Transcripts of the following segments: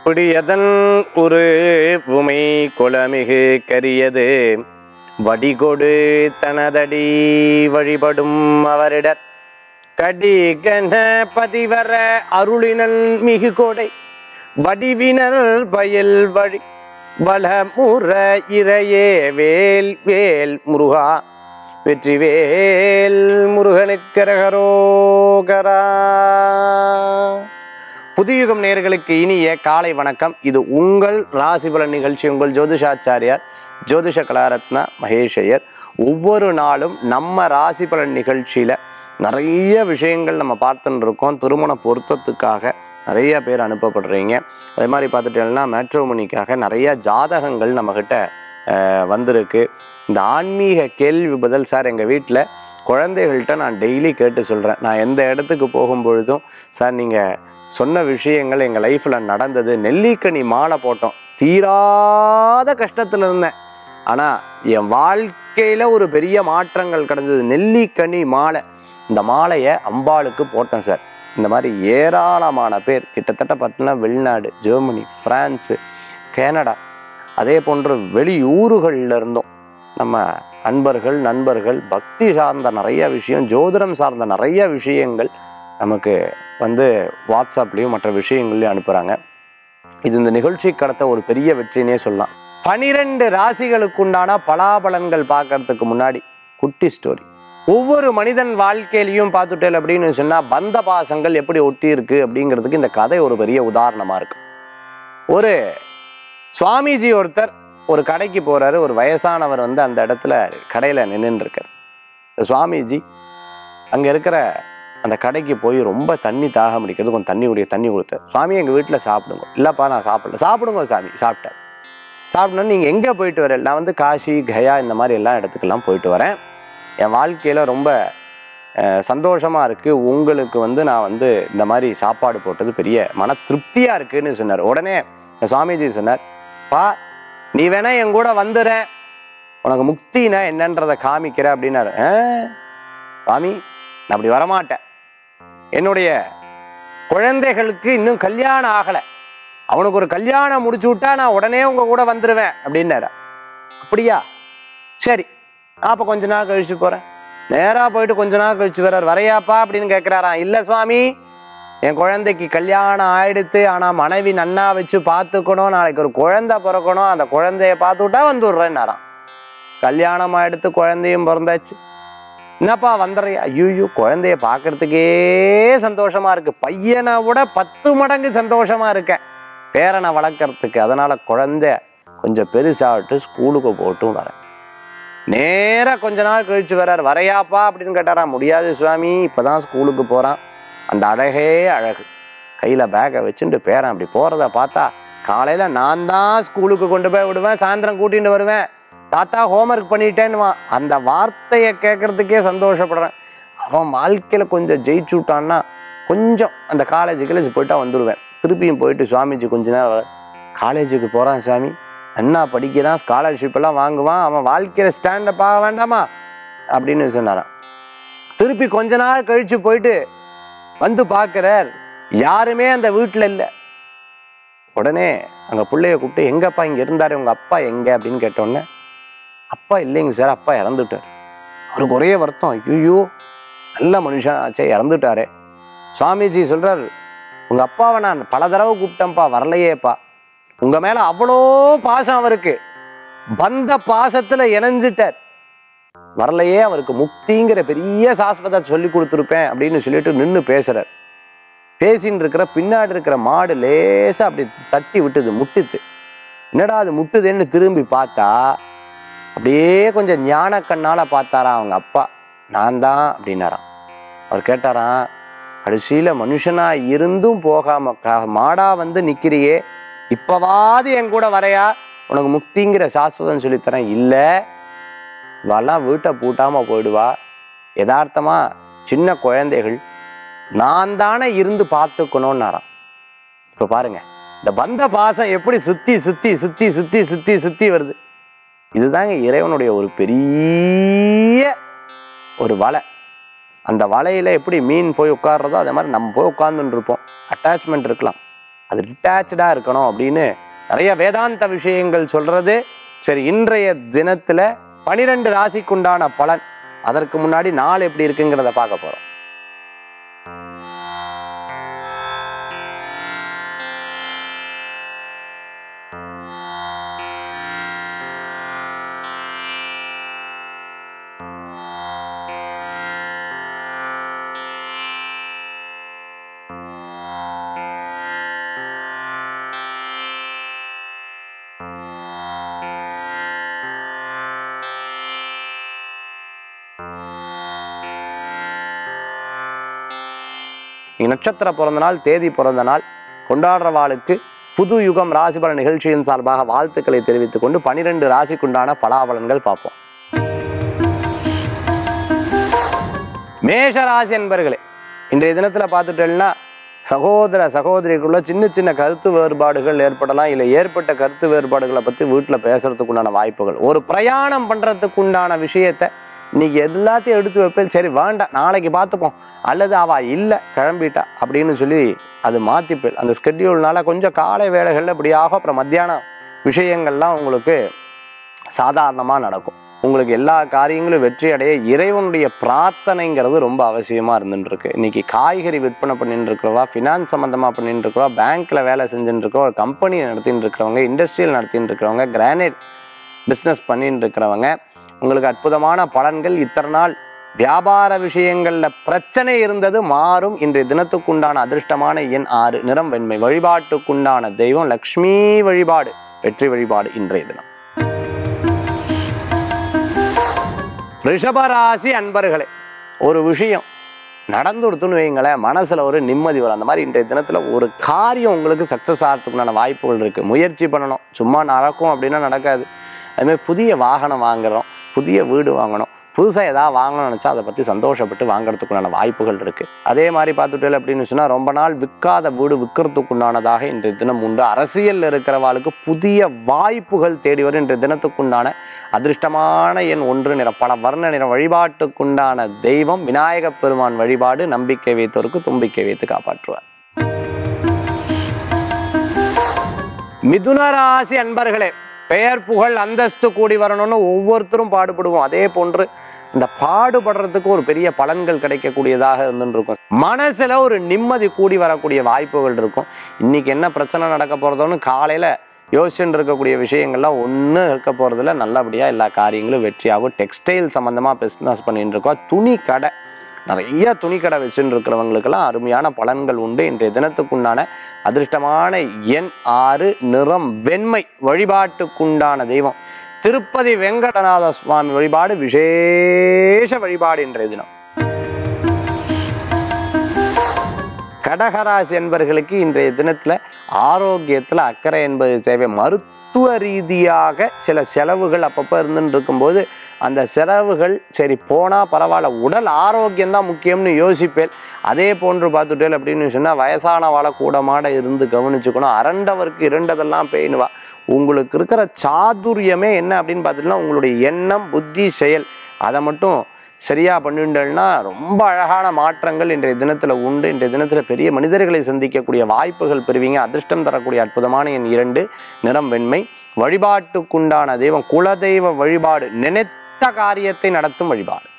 பிடியதன் ஒரு உமை குலமிகு கரியது வடிகொடு தனதடி வழிபடும் அவரிடர் கடிகன பதிவர அருளினல் மிகு கொடை வடிவினர் பயல் வழி வளமுற இறையே வேல் வேல் முருகா வெற்றிவேல் முருகனுக்கரகரோகரா புதியுகம் நேயர்களுக்கு இனிய காலை வணக்கம் இது உங்கள் ராசிபலன் நிகழ்ச்சி உங்கள் ஜோதிஷாச்சாரியார் ஜோதிஷ கலாரத்னா மகேஷையர் ஒவ்வொரு நாளும் நம்ம ராசிபலன் நிகழ்ச்சியில நிறைய விஷயங்கள் நம்ம பார்த்துட்டு இருக்கோம் திருமண பொருத்தத்துக்காக நிறைய பேர் அனுப்பப்படுறீங்க அதே மாதிரி பார்த்துட்டீங்கன்னா மேட்ரோமணிக்காக நிறைய ஜாதகங்கள் நம்மக்கிட்ட அஹ், வந்திருக்கு இந்த ஆன்மீக கேள்வி பதில் சார் எங்கள் வீட்டில் குழந்தைகள்கிட்ட நான் டெய்லி கேட்டு சொல்கிறேன் நான் எந்த இடத்துக்கு போகும் பொழுதும் சார் நீங்கள் சொன்ன விஷயங்கள் எங்கள் லைஃப்பில் நடந்தது நெல்லிக்கனி மாலை போட்டோம் தீராத கஷ்டத்தில் இருந்தேன் ஆனால் என் வாழ்க்கையில் ஒரு பெரிய மாற்றங்கள் கிடந்தது நெல்லிக்கனி மாலை இந்த மாலையை அம்பாளுக்கு போட்டேன் சார் இந்த மாதிரி ஏராளமான பேர் கிட்டத்தட்ட பார்த்தீங்கன்னா வெளிநாடு ஜெர்மனி ஃப்ரான்ஸு கனடா அதே போன்று வெளியூர்கள்ல இருந்தும் நம்ம அன்பர்கள் நண்பர்கள் பக்தி சார்ந்த நிறைய விஷயம் ஜோதிடம் சார்ந்த நிறைய விஷயங்கள் நமக்கு வந்து வாட்ஸ்அப்லேயும் மற்ற விஷயங்கள்லையும் அனுப்புகிறாங்க இது இந்த நிகழ்ச்சி கடத்த ஒரு பெரிய வெற்றினே சொல்லலாம் பனிரெண்டு ராசிகளுக்குண்டான பலாபலன்கள் பார்க்கறதுக்கு முன்னாடி குட்டி ஸ்டோரி ஒவ்வொரு மனிதன் வாழ்க்கையிலையும் பார்த்துட்டேன் அப்படின்னு சொன்னால் பந்த பாசங்கள் எப்படி ஒட்டி இருக்கு அப்படிங்கிறதுக்கு இந்த கதை ஒரு பெரிய உதாரணமாக இருக்கு ஒரு சுவாமிஜி ஒருத்தர் ஒரு கடைக்கு போறாரு ஒரு வயசானவர் வந்து அந்த இடத்துல கடையில் நின்றுட்டு இருக்கார் இந்த சுவாமிஜி அங்கே இருக்கிற அந்த கடைக்கு போய் ரொம்ப தண்ணி தாகம் அடிக்கிறது கொஞ்சம் தண்ணி குடிக்க தண்ணி கொடுத்தார் சுவாமி எங்கள் வீட்டில் சாப்பிடுங்க இல்லைப்பா நான் சாப்பிடல சாப்பிடுங்க சாமி சாப்பிட்டேன் சாப்பிடணும் நீங்கள் எங்கே போயிட்டு வரல நான் வந்து காசி கயா இந்த மாதிரி எல்லா இடத்துக்கெல்லாம் போயிட்டு வரேன் என் வாழ்க்கையில் ரொம்ப அஹ், சந்தோஷமா இருக்கு உங்களுக்கு வந்து நான் வந்து இந்த மாதிரி சாப்பாடு போட்டது பெரிய மன திருப்தியா இருக்குன்னு சொன்னார் உடனே இந்த சுவாமிஜி சொன்னார் பா நீ வேணா என் கூட வந்துற உனக்கு முக்தினா என்னன்றதை காமிக்கிற அப்படின்னாரு "ஆ, சுவாமி நான் அப்படி வரமாட்டேன் என்னுடைய குழந்தைகளுக்கு இன்னும் கல்யாணம் ஆகலை அவனுக்கு ஒரு கல்யாணம் முடிச்சு விட்டா நான் உடனே உங்க கூட வந்துடுவேன் அப்படின்னாரு அப்படியா சரி நான் அப்போ கொஞ்ச நாள் கழிச்சு போறேன் நேரா போயிட்டு கொஞ்ச நாள் கழிச்சு வர்றார் வரையாப்பா அப்படின்னு கேட்குறாராம் இல்லை சுவாமி என் குழந்தைக்கு கல்யாணம் ஆயிடுத்து ஆனால் மனைவி நன்னா வச்சு பார்த்துக்கணும் நாளைக்கு ஒரு குழந்தை பிறக்கணும் அந்த குழந்தைய பார்த்து விட்டா வந்துடுறேன்னாராம் கல்யாணம் ஆயிடுத்து குழந்தையும் பிறந்தாச்சு என்னப்பா வந்துடுறியா ஐயோ குழந்தைய பார்க்கறதுக்கே சந்தோஷமா இருக்கு பையனை விட பத்து மடங்கு சந்தோஷமா இருக்கேன் பேரனை வளர்க்கறதுக்கு அதனால குழந்தை கொஞ்சம் பெருசாகட்டு ஸ்கூலுக்கு போட்டும் வரேன் நேரா கொஞ்ச நாள் கழிச்சு வர்றார் வரையாப்பா அப்படின்னு கேட்டாரா முடியாது சுவாமி இப்பதான் ஸ்கூலுக்கு போறான் அந்த அழகே அழகு கையில பேக்கை வச்சுட்டு பேரன் அப்படி போறத பார்த்தா காலையில நான் தான் ஸ்கூலுக்கு கொண்டு போய் விடுவேன் சாயந்தரம் கூட்டிட்டு வருவேன் தாத்தா ஹோம்ஒர்க் பண்ணிட்டேன்னு அந்த வார்த்தையை கேட்கறதுக்கே சந்தோஷப்படுறேன் அவன் வாழ்க்கையில கொஞ்சம் ஜெயிச்சு விட்டான்னா கொஞ்சம் அந்த காலேஜ் கிளேஜ் போயிட்டா வந்துடுவேன் திருப்பியும் போயிட்டு சுவாமிஜி கொஞ்ச நேரம் காலேஜுக்கு போறான் சாமி என்ன படிக்கிறான் ஸ்காலர்ஷிப் எல்லாம் வாங்குவான் அவன் வாழ்க்கையில ஸ்டாண்டப் ஆக வேண்டாமா அப்படின்னு சொன்னாராம் திருப்பி கொஞ்ச நாள் கழிச்சு போயிட்டு வந்து பார்க்கிறார் யாருமே அந்த வீட்டில் இல்லை உடனே அங்க பிள்ளைய கூப்பிட்டு எங்கப்பா இங்க இருந்தாரு உங்க அப்பா எங்க அப்படின்னு கேட்டோடனே அப்பா இல்லைங்க சார் அப்பா இறந்துட்டார் அவருக்கு ஒரே வருத்தம் ஐயோ நல்ல மனுஷன் ஆச்சே இறந்துட்டாரே சுவாமிஜி சொல்றாரு உங்க அப்பாவை நான் பல தடவை கூப்பிட்டேன்ப்பா வரலையேப்பா உங்க மேல அவ்வளோ பாசம் அவருக்கு பந்த பாசத்துல இணைஞ்சிட்டார் வரலையே அவருக்கு முக்திங்கிற பெரிய சாஸ்வதத்தை சொல்லி கொடுத்துருப்பேன் அப்படின்னு சொல்லிட்டு நின்று பேசுறார் பேசின்னு இருக்கிற பின்னாடி இருக்கிற மாடு லேசா அப்படி தட்டி விட்டுது முட்டுது என்னடா அது முட்டுதேன்னு திரும்பி பார்த்தா அப்படியே கொஞ்சம் ஞான கண்ணால பார்த்தாராம் அவங்க அப்பா நான் தான் அப்படின்னாராம் அவர் கேட்டாராம் கடைசியில மனுஷனா இருந்தும் போகாம க- மாடா வந்து நிக்கிறியே இப்பவாது என் கூட வரையா உனக்கு முக்திங்கிற சாஸ்வதம் சொல்லித்தரேன் இல்லை இவெல்லாம் வீட்டை பூட்டாம போயிடுவா யதார்த்தமா சின்ன குழந்தைகள் நான் தானே இருந்து பார்த்துக்கணும்னாராம் இப்போ பாருங்க இந்த பந்த பாசம் எப்படி சுத்தி சுத்தி சுத்தி சுத்தி சுத்தி சுத்தி வருது இதுதாங்க இறைவனுடைய ஒரு பெரிய ஒரு வலை அந்த வலையில எப்படி மீன் போய் உட்கார்றதோ அதே மாதிரி நம்ம போய் உட்கார்ந்துட்டு இருப்போம் அட்டாச்மெண்ட் இருக்கலாம் அது டிட்டாச்சாக இருக்கணும் அப்படின்னு நிறைய வேதாந்த விஷயங்கள் சொல்றது சரி இன்றைய தினத்துல பனிரெண்டு ராசிக்குண்டான பலன் அதற்கு முன்னாடி நாள் எப்படி இருக்குங்கிறத பார்க்க போறோம் நீங்க நட்சத்திர பிறந்த நாள் தேதி பிறந்த நாள் கொண்டாடுறவாளுக்கு புது யுகம் ராசிபல நிகழ்ச்சியின் சார்பாக வாழ்த்துக்களை தெரிவித்துக் கொண்டு பனிரெண்டு ராசிக்குண்டான பலாபலன்கள் பார்ப்போம் மேஷ ராசி என்பர்களே இன்றைய தினத்துல பார்த்துட்டேன்னா சகோதர சகோதரிக்குள்ள சின்ன சின்ன கருத்து வேறுபாடுகள் ஏற்படலாம் இல்லை ஏற்பட்ட கருத்து வேறுபாடுகளை பற்றி வீட்டில் பேசுறதுக்கு உண்டான வாய்ப்புகள் ஒரு பிரயாணம் பண்ணுறதுக்கு உண்டான விஷயத்தை இன்னைக்கு எல்லாத்தையும் எடுத்து வைப்பேன் சரி வேண்டாம் நாளைக்கு பார்த்துப்போம் அல்லது அவ இல்லை கிளம்பிட்டா அப்படின்னு சொல்லி அது மாற்றிப்பேன் அந்த ஸ்கெட்யூல்னால கொஞ்சம் காலை வேலைகளில் இப்படியாக அப்புறம் மத்தியானம் விஷயங்கள்லாம் உங்களுக்கு சாதாரணமாக நடக்கும் உங்களுக்கு எல்லா காரியங்களும் வெற்றி அடைய இறைவனுடைய பிரார்த்தனைங்கிறது ரொம்ப அவசியமாக இருந்துட்டு இருக்கு இன்னைக்கு காய்கறி விற்பனை பண்ணிட்டு இருக்கிறவா ஃபினான்ஸ் சம்மந்தமாக பண்ணிட்டு இருக்கிறவா பேங்க்கில் வேலை செஞ்சுட்டு இருக்கவா ஒரு கம்பெனி நடத்திட்டு இருக்கிறவங்க இண்டஸ்ட்ரியல் நடத்திட்டு இருக்கிறவங்க கிரானைட் பிஸ்னஸ் பண்ணிட்டு இருக்கிறவங்க உங்களுக்கு அற்புதமான பலன்கள் இத்தனை நாள் வியாபார விஷயங்களில் பிரச்சனை இருந்தது மாறும் இன்றைய தினத்துக்குண்டான அதிர்ஷ்டமான எண் ஆறு நிறம் வெண்மை வழிபாட்டுக்குண்டான தெய்வம் லக்ஷ்மி வழிபாடு வெற்றி வழிபாடு இன்றைய தினம் ரிஷபராசி அன்பர்களே ஒரு விஷயம் நடந்துடுத்துன்னு வைங்களேன் மனசுல ஒரு நிம்மதி வரும் அந்த மாதிரி இன்றைய தினத்துல ஒரு காரியம் உங்களுக்கு சக்ஸஸ் ஆகிறதுக்குண்டான வாய்ப்புகள் இருக்கு முயற்சி பண்ணணும் சும்மா நடக்கும் அப்படின்னா நடக்காது அதுமாதிரி புதிய வாகனம் வாங்குறோம் புதிய வீடு வாங்கணும் புதுசாக ஏதாவது வாங்கணும்னு நினச்சா அதை பற்றி சந்தோஷப்பட்டு வாங்குறதுக்குண்டான வாய்ப்புகள் இருக்குது அதே மாதிரி பார்த்துட்டு அப்படின்னு சொன்னால் ரொம்ப நாள் விற்காத வீடு விற்கிறதுக்குண்டானதாக இன்றைய தினம் உண்டு அரசியலில் இருக்கிறவாளுக்கு புதிய வாய்ப்புகள் தேடி வரும் இன்றைய தினத்துக்குண்டான அதிர்ஷ்டமான எண் ஒன்று நிற பல வர்ண நிற வழிபாட்டுக்குண்டான தெய்வம் விநாயகப் பெருமான் வழிபாடு நம்பிக்கை வைத்தோருக்கு தும்பிக்கை வைத்து காப்பாற்றுவார் மிதுன ராசி அன்பர்களே பெயர் புகழ் அந்தஸ்து கூடி வரணும்னு ஒவ்வொருத்தரும் பாடுபடுவோம் அதே போன்று இந்த பாடுபடுறதுக்கு ஒரு பெரிய பலன்கள் கிடைக்கக்கூடியதாக இருந்துட்டு இருக்கும் மனசுல ஒரு நிம்மதி கூடி வரக்கூடிய வாய்ப்புகள் இருக்கும் இன்னைக்கு என்ன பிரச்சனை நடக்க போறதோன்னு காலையில யோசிச்சுட்டு இருக்கக்கூடிய விஷயங்கள்லாம் ஒன்றும் இருக்க போறதுல நல்லபடியா எல்லா காரியங்களும் வெற்றியாகும் டெக்ஸ்டைல் சம்பந்தமா பிஸ்னஸ் பண்ணிட்டு இருக்கோம் துணி கடை நிறைய துணிக்கடை வச்சுட்டு இருக்கிறவங்களுக்கெல்லாம் அருமையான பலன்கள் உண்டு இன்றைய தினத்துக்குண்டான அதிர்ஷ்டமான எண் ஆறு நிறம் வெண்மை வழிபாட்டுக்குண்டான தெய்வம் திருப்பதி வெங்கடநாத சுவாமி வழிபாடு விசேஷ வழிபாடு இன்றைய தினம் கடகராசி என்பர்களுக்கு இன்றைய தினத்துல ஆரோக்கியத்துல அக்கறை என்பது தேவை மருத்துவ ரீதியாக சில செலவுகள் அப்பப்போ இருந்துட்டு இருக்கும்போது அந்த செலவுகள் சரி போனா பரவாயில்ல உடல் ஆரோக்கியம் தான் முக்கியம்னு யோசிப்பேன் அதே போன்று பார்த்துட்டேன் அப்படின்னு சொன்னா வயசான வாழ கூடமாட இருந்து கவனிச்சுக்கணும் அரண்டவருக்கு இரண்டதெல்லாம் பேணுவா உங்களுக்கு இருக்கிற சாதுரியமே என்ன அப்படின்னு பார்த்துட்டோம்னா உங்களுடைய எண்ணம் புத்தி செயல் அதை மட்டும் சரியா பண்ணிட்டேன்னா ரொம்ப அழகான மாற்றங்கள் இன்றைய தினத்துல உண்டு இன்றைய தினத்துல பெரிய மனிதர்களை சந்திக்கக்கூடிய வாய்ப்புகள் பெறுவீங்க அதிர்ஷ்டம் தரக்கூடிய அற்புதமான என் இரண்டு நிறம் வெண்மை வழிபாட்டுக்குண்டான தெய்வம் குலதெய்வ வழிபாடு நினைத்த காரியத்தை நடத்தும் வழிபாடு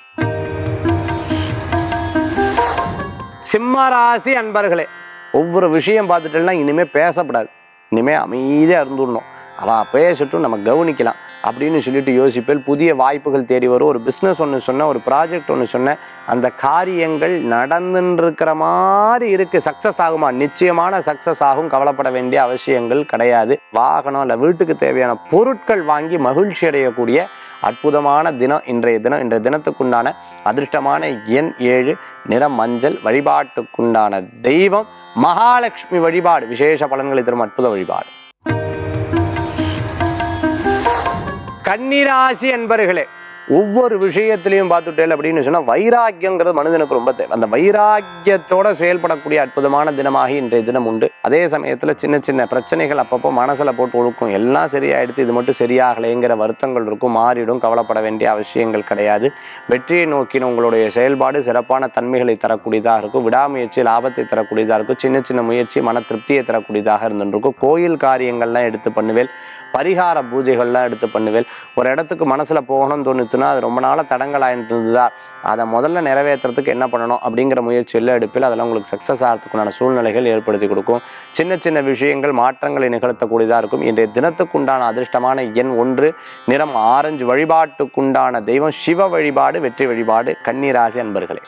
சிம்மராசி அன்பர்களே ஒவ்வொரு விஷயம் பார்த்துட்டேன்னா இனிமே பேசப்படாது இனிமே அமைதியா இருந்துடணும் அவ பேசட்டும் நம்ம கவனிக்கலாம் அப்படின்னு சொல்லிட்டு யோசிப்பேன் புதிய வாய்ப்புகள் தேடி வரும் ஒரு பிஸ்னஸ் ஒன்று சொன்னேன் ஒரு ப்ராஜெக்ட் ஒன்று சொன்னேன் அந்த காரியங்கள் நடந்துன்னு இருக்கிற மாதிரி இருக்கு சக்ஸஸ் ஆகுமா நிச்சயமான சக்ஸஸ் ஆகும் கவலைப்பட வேண்டிய அவசியங்கள் கிடையாது வாகனம் இல்லை வீட்டுக்கு தேவையான பொருட்கள் வாங்கி மகிழ்ச்சி அடையக்கூடிய அற்புதமான தினம் இன்றைய தினம் இன்றைய தினத்துக்குண்டான அதிர்ஷ்டமான எண் ஏழு நிறம் மஞ்சள் வழிபாட்டுக்குண்டான தெய்வம் மகாலட்சுமி வழிபாடு விசேஷ பலன்களை தரும் அற்புத வழிபாடு கன்னிராசி என்பர்களே ஒவ்வொரு விஷயத்திலையும் பார்த்துட்டேன் அப்படின்னு சொன்னா வைராக்கியங்கிறது மனிதனுக்கு ரொம்ப தேவை அந்த வைராக்கியத்தோட செயல்படக்கூடிய அற்புதமான தினமாக இன்றைய தினம் உண்டு அதே சமயத்துல சின்ன சின்ன பிரச்சனைகள் அப்பப்போ மனசுல போட்டு ஒழுக்கும் எல்லாம் சரியாயிடுத்து இது மட்டும் சரியாகலைங்கிற வருத்தங்கள் இருக்கும் மாறிடும் கவலைப்பட வேண்டிய அவசியங்கள் கிடையாது வெற்றியை நோக்கின உங்களுடைய செயல்பாடு சிறப்பான தன்மைகளை தரக்கூடியதாக இருக்கும் விடாமுயற்சி லாபத்தை தரக்கூடியதாக இருக்கும் சின்ன சின்ன முயற்சி மன திருப்தியை தரக்கூடியதாக இருந்துருக்கும் கோயில் காரியங்கள்லாம் எடுத்து பண்ணுவேன் பரிகார பூஜைகள்லாம் எடுத்து பண்ணுவேன் ஒரு இடத்துக்கு மனசுல போகணும்னு தோணுச்சுன்னா அது ரொம்ப நாளாக தடங்கலாயிட்டு இருந்ததா அதை முதல்ல நிறைவேற்றுறதுக்கு என்ன பண்ணணும் அப்படிங்கிற முயற்சி எல்லாம் எடுப்பில் அதெல்லாம் உங்களுக்கு சக்ஸஸ் ஆகிறதுக்குண்டான சூழ்நிலைகள் ஏற்படுத்தி கொடுக்கும் சின்ன சின்ன விஷயங்கள் மாற்றங்களை நிகழ்த்தக்கூடியதாக இருக்கும் இன்றைய தினத்துக்குண்டான அதிர்ஷ்டமான எண் ஒன்று நிறம் ஆரஞ்சு வழிபாட்டுக்குண்டான தெய்வம் சிவ வழிபாடு வெற்றி வழிபாடு கன்னிராசி அன்பர்களே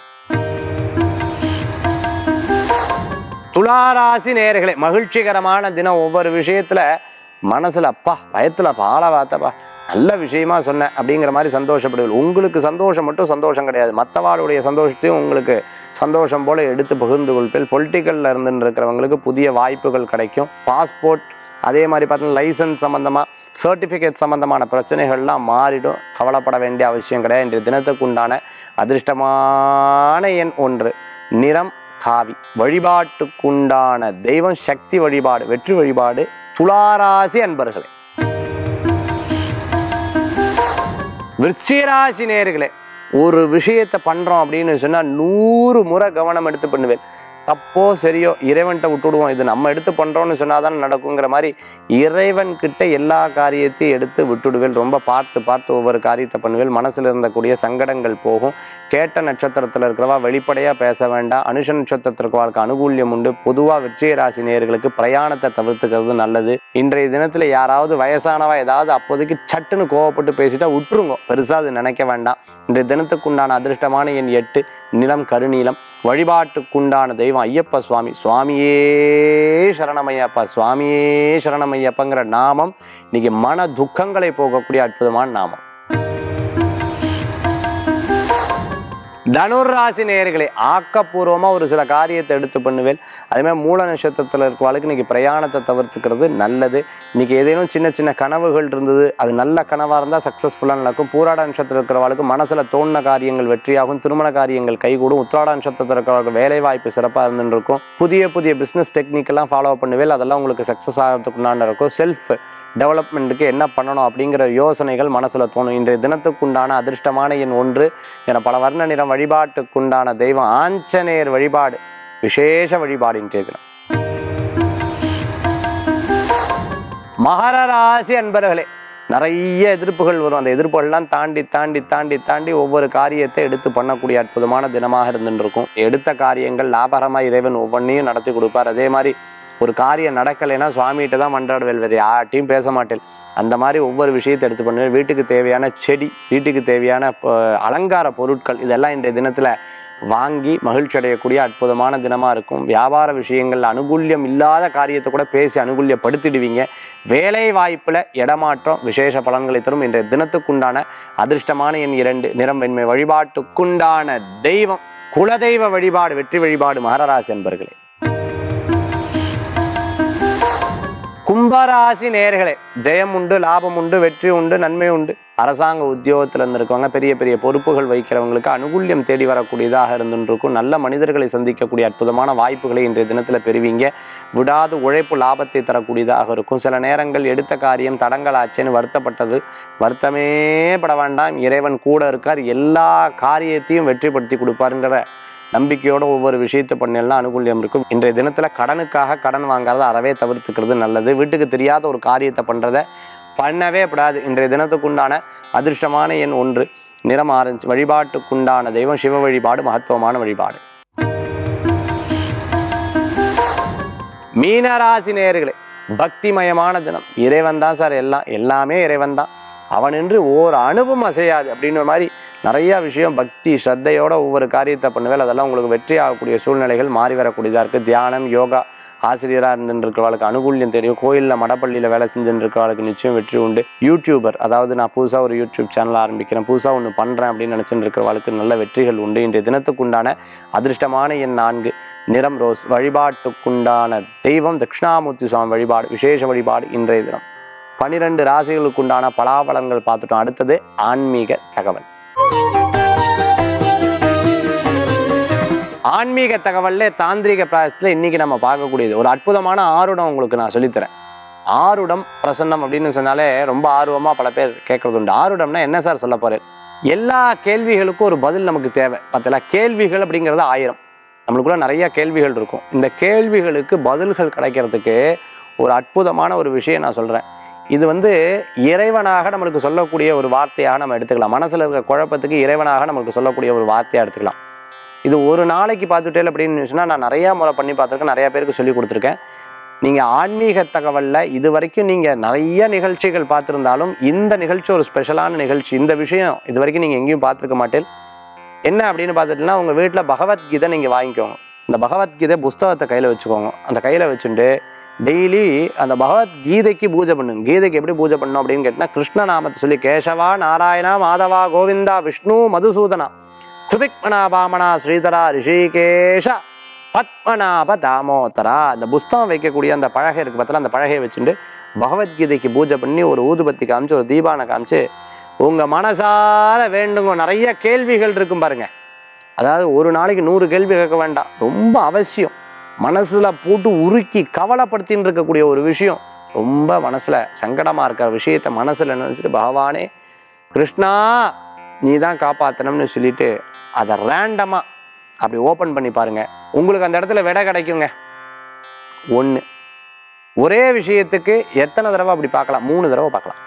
துளாராசி நேயர்களே மகிழ்ச்சிகரமான தினம் ஒவ்வொரு விஷயத்துல மனசுல அப்பா பயத்துல பால வாத்தப்பா நல்ல விஷயமா சொன்னேன் அப்படிங்கிற மாதிரி சந்தோஷப்படுவீர்கள் உங்களுக்கு சந்தோஷம் மட்டும் சந்தோஷம் கிடையாது மற்றவாளுடைய சந்தோஷத்தையும் உங்களுக்கு சந்தோஷம் போல எடுத்து பகிர்ந்து கொள்பில் பொலிட்டிக்கல்ல இருந்து இருக்கிறவங்களுக்கு புதிய வாய்ப்புகள் கிடைக்கும் பாஸ்போர்ட் அதே மாதிரி பார்த்தீங்கன்னா லைசன்ஸ் சம்மந்தமாக சர்டிஃபிகேட் சம்மந்தமான பிரச்சனைகள்லாம் மாறிடும் கவலைப்பட வேண்டிய அவசியம் கிடையாது இன்றைய தினத்துக்குண்டான அதிர்ஷ்டமான எண் ஒன்று நிறம் காவி வழிபாட்டுக்குண்டான தெய்வம் சக்தி வழிபாடு வெற்றி வழிபாடு துளாராசி அன்பர்களே விருச்சிகராசி நேர்களே ஒரு விஷயத்தை பண்றோம் அப்படின்னு சொன்னா நூறு முறை கவனம் எடுத்து பண்ணுவேன் தப்போ சரியோ இறைவன்கிட்ட விட்டுடுவோம் இது நம்ம எடுத்து பண்றோம்னு சொன்னாதான் நடக்குங்கிற மாதிரி இறைவன் கிட்ட எல்லா காரியத்தையும் எடுத்து விட்டுடுவேன் ரொம்ப பார்த்து பார்த்து ஒவ்வொரு காரியத்தை பண்ணுவேன் மனசுல இருந்தக்கூடிய சங்கடங்கள் போகும் கேட்ட நட்சத்திரத்தில் இருக்கிறவா வெளிப்படையாக பேச வேண்டாம் அனுஷ நட்சத்திரத்தில் இருக்கிறவர்களுக்கு அனுகூல்யம் உண்டு பொதுவாக விஜய ராசி நேயர்களுக்கு பிரயாணத்தை தவிர்த்துக்கிறது நல்லது இன்றைய தினத்தில் யாராவது வயசானவா ஏதாவது அப்போதைக்கு சட்டுன்னு கோவப்பட்டு பேசிட்டா விட்டுருங்க பெருசாக அது நினைக்க வேண்டாம் இன்றைய தினத்துக்குண்டான அதிர்ஷ்டமான எண் எட்டு நிலம் கருநீலம் வழிபாட்டுக்குண்டான தெய்வம் ஐயப்ப சுவாமி சுவாமியே சரணமையப்பா சுவாமியே சரணமையப்பங்கிற நாமம் இன்னைக்கு மன துக்கங்களை போகக்கூடிய அற்புதமான நாமம் தனுர் ராசி நேயர்களே ஆக்கப்பூர்வமாக ஒரு சில காரியத்தை எடுத்து பண்ணுவேன் அதே மாதிரி மூல நட்சத்திரத்தில் இருக்கிறவளுக்கு இன்னைக்கு பிரயாணத்தை தவிர்த்துக்கிறது நல்லது இன்னைக்கு ஏதேனும் சின்ன சின்ன கனவுகள் இருந்தது அது நல்ல கனவாக இருந்தால் சக்ஸஸ்ஃபுல்லாக நடக்கும் பூராட நட்சத்திரம் இருக்கிறவளுக்கு மனசில் தோணின காரியங்கள் வெற்றியாகும் திருமண காரியங்கள் கைகூடும் உத்திராட நட்சத்திரத்தில் இருக்கிறவங்களுக்கு வேலை வாய்ப்பு சிறப்பாக இருந்துட்டு இருக்கும் புதிய புதிய பிஸ்னஸ் டெக்னிக்கெல்லாம் ஃபாலோ பண்ணுவேன் அதெல்லாம் உங்களுக்கு சக்ஸஸ் ஆகிறதுக்குண்டான இருக்கும் செல்ஃப் டெவலப்மெண்ட்டுக்கு என்ன பண்ணணும் அப்படிங்கிற யோசனைகள் மனசில் தோணும் இன்றைய தினத்துக்குண்டான அதிர்ஷ்டமான எண் ஒன்று என பல வர்ண நிறம் வழிபாட்டுக்குண்டான தெய்வம் ஆஞ்சநேயர் வழிபாடு விசேஷ வழிபாடு இன்றைய தினம் மகர ராசி அன்பர்களே நிறைய எதிர்ப்புகள் வரும் அந்த எதிர்ப்புகள்லாம் தாண்டி தாண்டி தாண்டி தாண்டி ஒவ்வொரு காரியத்தை எடுத்து பண்ணக்கூடிய அற்புதமான தினமாக இருந்துட்டு இருக்கும் எடுத்த காரியங்கள் லாபகரமாக இறைவன் ஒவ்வொன்றையும் நடத்தி கொடுப்பார் அதே மாதிரி ஒரு காரியம் நடக்கலைன்னா சுவாமிகிட்ட தான் மன்றாடுவேல் வேறு யார்ட்டையும் பேச மாட்டேன் அந்த மாதிரி ஒவ்வொரு விஷயத்தை எடுத்து பண்ணுவேன் வீட்டுக்கு தேவையான செடி வீட்டுக்கு தேவையான ப- அலங்கார பொருட்கள் இதெல்லாம் இன்றைய தினத்தில் வாங்கி மகிழ்ச்சி அடையக்கூடிய அற்புதமான தினமாக இருக்கும் வியாபார விஷயங்கள் அனுகூல்யம் இல்லாத காரியத்தை கூட பேசி அனுகூல்யப்படுத்திடுவீங்க வேலை வாய்ப்பில் இடமாற்றம் விசேஷ பலன்களை தரும் இன்றைய தினத்துக்குண்டான அதிர்ஷ்டமான எண் இரண்டு நிறம் வெண்மை வழிபாட்டுக்குண்டான தெய்வம் குலதெய்வ வழிபாடு வெற்றி வழிபாடு மகராசி என்பர்களே கும்பராசி நேர்களே ஜெயம் உண்டு லாபம் உண்டு வெற்றி உண்டு நன்மை உண்டு அரசாங்க உத்தியோகத்தில் இருந்திருக்கவங்க பெரிய பெரிய பொறுப்புகள் வைக்கிறவங்களுக்கு அனுகூல்யம் தேடி வரக்கூடியதாக இருந்துருக்கும் நல்ல மனிதர்களை சந்திக்கக்கூடிய அற்புதமான வாய்ப்புகளை இன்றைய தினத்தில் பெறுவீங்க விடாது உழைப்பு லாபத்தை தரக்கூடியதாக இருக்கும் சில நேரங்கள் எடுத்த காரியம் தடங்களாச்சேன்னு வருத்தப்பட்டது வருத்தமே பட வேண்டாம் இறைவன் கூட இருக்கார் எல்லா காரியத்தையும் வெற்றிப்படுத்தி கொடுப்பாருங்கிற நம்பிக்கையோட ஒவ்வொரு விஷயத்தை பண்ணலாம் அனுகூல்யம் இருக்கும் இன்றைய தினத்தில் கடனுக்காக கடன் வாங்குறத அறவே தவிர்த்துக்கிறது நல்லது வீட்டுக்கு தெரியாத ஒரு காரியத்தை பண்ணுறத பண்ணவே கூடாது இன்றைய தினத்துக்குண்டான அதிர்ஷ்டமான எண் ஒன்று நிறம் ஆரஞ்சு வழிபாட்டுக்குண்டான தெய்வம் சிவ வழிபாடு மகத்துவமான வழிபாடு மீனராசி நேயர்களே பக்திமயமான தினம் இறைவன் தான் சார் எல்லாம் எல்லாமே இறைவன் தான் அவனின்றி ஓர் அணுவும் அசையாது அப்படின்ற மாதிரி நிறைய விஷயம் பக்தி ஸ்ரத்தையோட ஒவ்வொரு காரியத்தை பண்ணுவேன் அதெல்லாம் உங்களுக்கு வெற்றி ஆகக்கூடிய சூழ்நிலைகள் மாறி வரக்கூடியதாக இருக்குது தியானம் யோகா ஆசிரியராக இருந்துட்டு இருக்கிறவளுக்கு அனுகூல்யம் தெரியும் கோயிலில் மடப்பள்ளியில் வேலை செஞ்சுட்டு இருக்கிறவளுக்கு நிச்சயம் வெற்றி உண்டு யூடியூபர் அதாவது நான் புதுசாக ஒரு யூடியூப் சேனல் ஆரம்பிக்கிறேன் புதுசாக ஒன்று பண்ணுறேன் அப்படின்னு நினச்சிட்டு இருக்கிறவளுக்கு நல்ல வெற்றிகள் உண்டு இன்றைய தினத்துக்குண்டான அதிர்ஷ்டமான எண் நான்கு நிறம் ரோஸ் வழிபாட்டுக்குண்டான தெய்வம் தட்சிணாமூர்த்தி சுவாமி வழிபாடு விசேஷ வழிபாடு இன்றைய தினம் பனிரெண்டு ராசிகளுக்கு உண்டான பலாபலன்கள் பார்த்துட்டோம் அடுத்தது ஆன்மீக தகவல் ஆன்மீக தகவல்ல தாந்திரிக பிராயசத்தில் இன்னைக்கு நம்ம பார்க்கக்கூடியது ஒரு அற்புதமான ஆருடம் உங்களுக்கு நான் சொல்லித்தரேன் ஆருடம் பிரசன்னம் அப்படின்னு சொன்னாலே ரொம்ப ஆர்வமாக பல பேர் கேட்கறது உண்டு ஆருடம்னா என்ன சார் சொல்ல போறேன் எல்லா கேள்விகளுக்கும் ஒரு பதில் நமக்கு தேவை பார்த்தல கேள்விகள் அப்படிங்கிறது ஆயிரம் நம்மளுக்குள்ள நிறைய கேள்விகள் இருக்கும் இந்த கேள்விகளுக்கு பதில்கள் கிடைக்கிறதுக்கு ஒரு அற்புதமான ஒரு விஷயம் நான் சொல்கிறேன் இது வந்து இறைவனாக நம்மளுக்கு சொல்லக்கூடிய ஒரு வார்த்தையாக நம்ம எடுத்துக்கலாம் மனசில் இருக்கிற குழப்பத்துக்கு இறைவனாக நம்மளுக்கு சொல்லக்கூடிய ஒரு வார்த்தையாக எடுத்துக்கலாம் இது ஒரு நாளைக்கு பார்த்துட்டே அப்படின்னு சொன்னால் நான் நிறையா முறை பண்ணி பார்த்துருக்கேன் நிறையா பேருக்கு சொல்லி கொடுத்துருக்கேன் நீங்கள் ஆன்மீக தகவலில் இது வரைக்கும் நீங்கள் நிறைய நிகழ்ச்சிகள் பார்த்துருந்தாலும் இந்த நிகழ்ச்சி ஒரு ஸ்பெஷலான நிகழ்ச்சி இந்த விஷயம் இது வரைக்கும் நீங்கள் எங்கேயும் பார்த்துருக்க மாட்டேன் என்ன அப்படின்னு பார்த்துட்டுனா உங்கள் வீட்டில் பகவத்கீதை நீங்கள் வாங்கிக்கோங்க இந்த பகவத்கீதை புஸ்தகத்தை கையில் வச்சுக்கோங்க அந்த கையில் வச்சுட்டு டெய்லி அந்த பகவத்கீதைக்கு பூஜை பண்ணுங்க கீதைக்கு எப்படி பூஜை பண்ணணும் அப்படின்னு கேட்டிங்கன்னா கிருஷ்ண நாமத்தை சொல்லி கேசவா நாராயணா மாதவா கோவிந்தா விஷ்ணு மதுசூதனா திரிவிக்மனா பாமனா ஸ்ரீதரா ரிஷிகேஷ பத்மநாப தாமோதரா அந்த புஸ்தகம் வைக்கக்கூடிய அந்த பலகை இருக்கு பார்த்தா அந்த பலகையை வச்சுட்டு பகவத்கீதைக்கு பூஜை பண்ணி ஒரு ஊதுபத்தி காமிச்சு ஒரு தீபானை காமிச்சு உங்க மனசார வேண்டுங்க நிறைய கேள்விகள் இருக்கும் பாருங்க அதாவது ஒரு நாளைக்கு நூறு கேள்வி கேட்க வேண்டாம் ரொம்ப அவசியம் மனசுல போட்டு உருக்கி கவலைப்படுத்தின்னு இருக்கக்கூடிய ஒரு விஷயம் ரொம்ப மனசுல சங்கடமா இருக்கிற விஷயத்த மனசுல நினைச்சிட்டு பகவானே கிருஷ்ணா நீ தான் காப்பாத்தணும்னு சொல்லிட்டு அதை ரேண்டமாக அப்படி ஓப்பன் பண்ணி பாருங்க உங்களுக்கு அந்த இடத்துல விடை கிடைக்குங்க ஒன்று ஒரே விஷயத்துக்கு எத்தனை தடவை அப்படி பார்க்கலாம் மூணு தடவை பார்க்கலாம்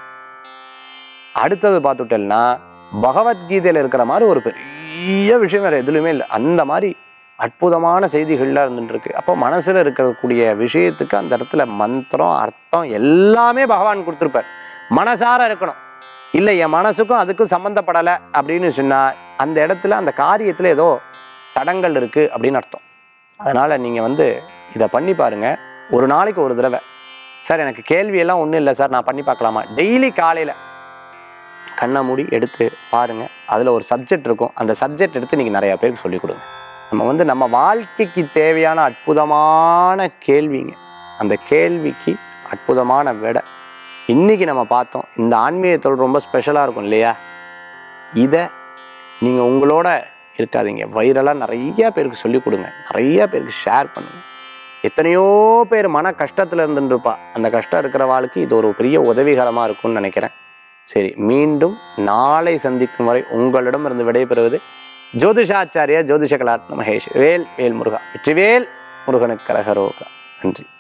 அடுத்தது பார்த்துட்டேன்னா பகவத்கீதையில் இருக்கிற மாதிரி ஒரு பெரிய விஷயம் வேறு எதுலையுமே இல்லை அந்த மாதிரி அற்புதமான செய்திகள்லாம் இருந்துட்டு இருக்கு அப்போ மனசில் இருக்கக்கூடிய விஷயத்துக்கு அந்த இடத்துல மந்திரம் அர்த்தம் எல்லாமே பகவான் கொடுத்துருப்பார் மனசார இருக்கணும் இல்லை என் மனசுக்கும் அதுக்கும் சம்மந்தப்படலை அப்படின்னு சொன்னால் அந்த இடத்துல அந்த காரியத்தில் ஏதோ தடங்கள் இருக்குது அப்படின்னு அர்த்தம் அதனால் நீங்கள் வந்து இதை பண்ணி பாருங்கள் ஒரு நாளைக்கு ஒரு தடவை சார் எனக்கு கேள்வியெல்லாம் ஒன்றும் இல்லை சார் நான் பண்ணி பார்க்கலாமா டெய்லி காலையில் கண்ணை மூடி எடுத்து பாருங்கள் அதில் ஒரு சப்ஜெக்ட் இருக்கும் அந்த சப்ஜெக்ட் எடுத்து நீங்கள் நிறையா பேருக்கு சொல்லிக் கொடுங்க நம்ம வந்து நம்ம வாழ்க்கைக்கு தேவையான அற்புதமான கேள்விங்க அந்த கேள்விக்கு அற்புதமான விடை இன்னைக்கு நம்ம பார்த்தோம் இந்த ஆன்மீகத்தோடு ரொம்ப ஸ்பெஷலாக இருக்கும் இல்லையா இதை நீங்கள் உங்களோட இருக்காதீங்க வைரலாக நிறைய பேருக்கு சொல்லிக் கொடுங்க நிறைய பேருக்கு ஷேர் பண்ணுங்க எத்தனையோ பேர் மன கஷ்டத்தில் இருந்துட்டு இருப்பா அந்த கஷ்டம் இருக்கிற வாழ்க்கை இது ஒரு பெரிய உதவிகரமாக இருக்கும்னு நினைக்கிறேன் சரி மீண்டும் நாளை சந்திக்கும் வரை உங்களிடம் இருந்து விடைபெறுவது ஜோதிஷாச்சாரியா ஜோதிஷ கலாத்ன மகேஷ் வேல் வேல் முருகா வெற்றிவேல் முருகனுக்கு கரகரோகா நன்றி